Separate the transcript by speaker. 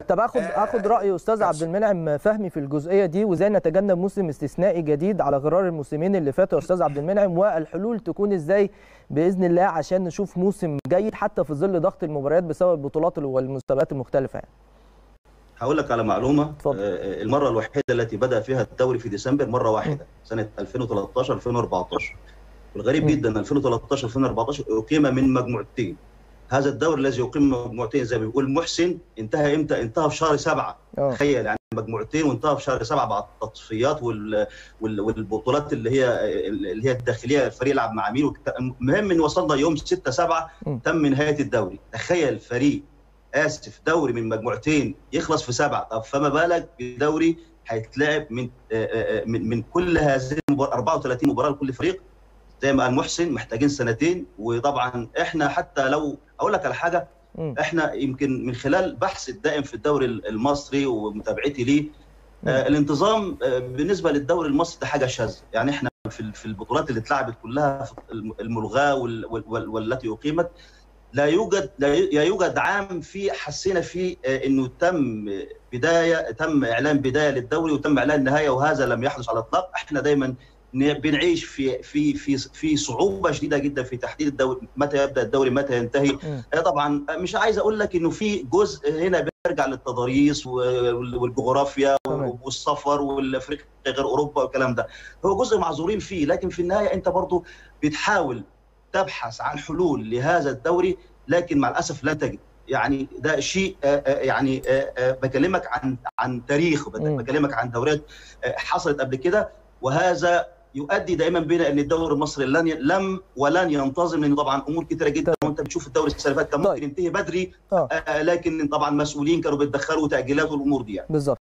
Speaker 1: طب اخد اخد راي استاذ عبد المنعم فهمي في الجزئيه دي وازاي نتجنب موسم استثنائي جديد على غرار الموسمين اللي فاتوا يا استاذ عبد المنعم والحلول تكون ازاي باذن الله عشان نشوف موسم جيد حتى في ظل ضغط المباريات بسبب البطولات والمسابقات المختلفه يعني.
Speaker 2: هقول لك على معلومه
Speaker 1: اتفضل.
Speaker 2: آه، المره الوحيده التي بدا فيها الدوري في ديسمبر مره واحده سنه 2013 2014 والغريب
Speaker 1: مم.
Speaker 2: جدا 2013 2014 اقيم من مجموعتين هذا الدوري الذي يقيم مجموعتين زي ما بيقول محسن انتهى امتى؟ انتهى في شهر سبعه
Speaker 1: اه
Speaker 2: تخيل يعني مجموعتين وانتهى في شهر سبعه بعد التصفيات وال... وال... والبطولات اللي هي اللي هي الداخليه الفريق يلعب مع مين وكت... المهم ان وصلنا يوم 6 7
Speaker 1: مم.
Speaker 2: تم نهايه الدوري تخيل فريق اسف دوري من مجموعتين يخلص في سبعه طب فما بالك بدوري هيتلعب من آه، آه، من من كل هذه المباراه 34 مباراه لكل فريق زي ما قال محسن محتاجين سنتين وطبعا احنا حتى لو اقول لك على حاجه
Speaker 1: مم.
Speaker 2: احنا يمكن من خلال بحث الدائم في الدوري المصري ومتابعتي ليه آه الانتظام آه بالنسبه للدوري المصري ده حاجه شاذه يعني احنا في في البطولات اللي اتلعبت كلها في الملغاه وال- وال- وال- والتي اقيمت لا يوجد لا ي- لا يوجد عام في حسينا فيه آه، انه تم بدايه تم اعلان بدايه للدوري وتم اعلان نهايه وهذا لم يحدث على الاطلاق احنا دايما ن- بنعيش في في في في صعوبه شديده جدا في تحديد الدوري متى يبدا الدوري متى ينتهي
Speaker 1: مم.
Speaker 2: آه، طبعا آه، مش عايز اقول لك انه في جزء هنا بيرجع للتضاريس وال- والجغرافيا
Speaker 1: تمام.
Speaker 2: والسفر والافريقيا غير اوروبا والكلام ده هو جزء معذورين فيه لكن في النهايه انت برضو بتحاول تبحث عن حلول لهذا الدوري لكن مع الاسف لا تجد يعني ده شيء آه، آه، يعني آه، آه، بكلمك عن عن تاريخ بت-
Speaker 1: مم.
Speaker 2: بكلمك عن دوريات آه، حصلت قبل كده وهذا يؤدي دائما بنا ان الدوري المصري لن ي- لم ولن ينتظم لان طبعا امور كثيره جدا وانت بتشوف الدوري السنه اللي فاتت كان
Speaker 1: طيب.
Speaker 2: ممكن ينتهي بدري
Speaker 1: اه
Speaker 2: آه، لكن طبعا مسؤولين كانوا بيتدخلوا تاجيلات والامور دي يعني.
Speaker 1: بالظبط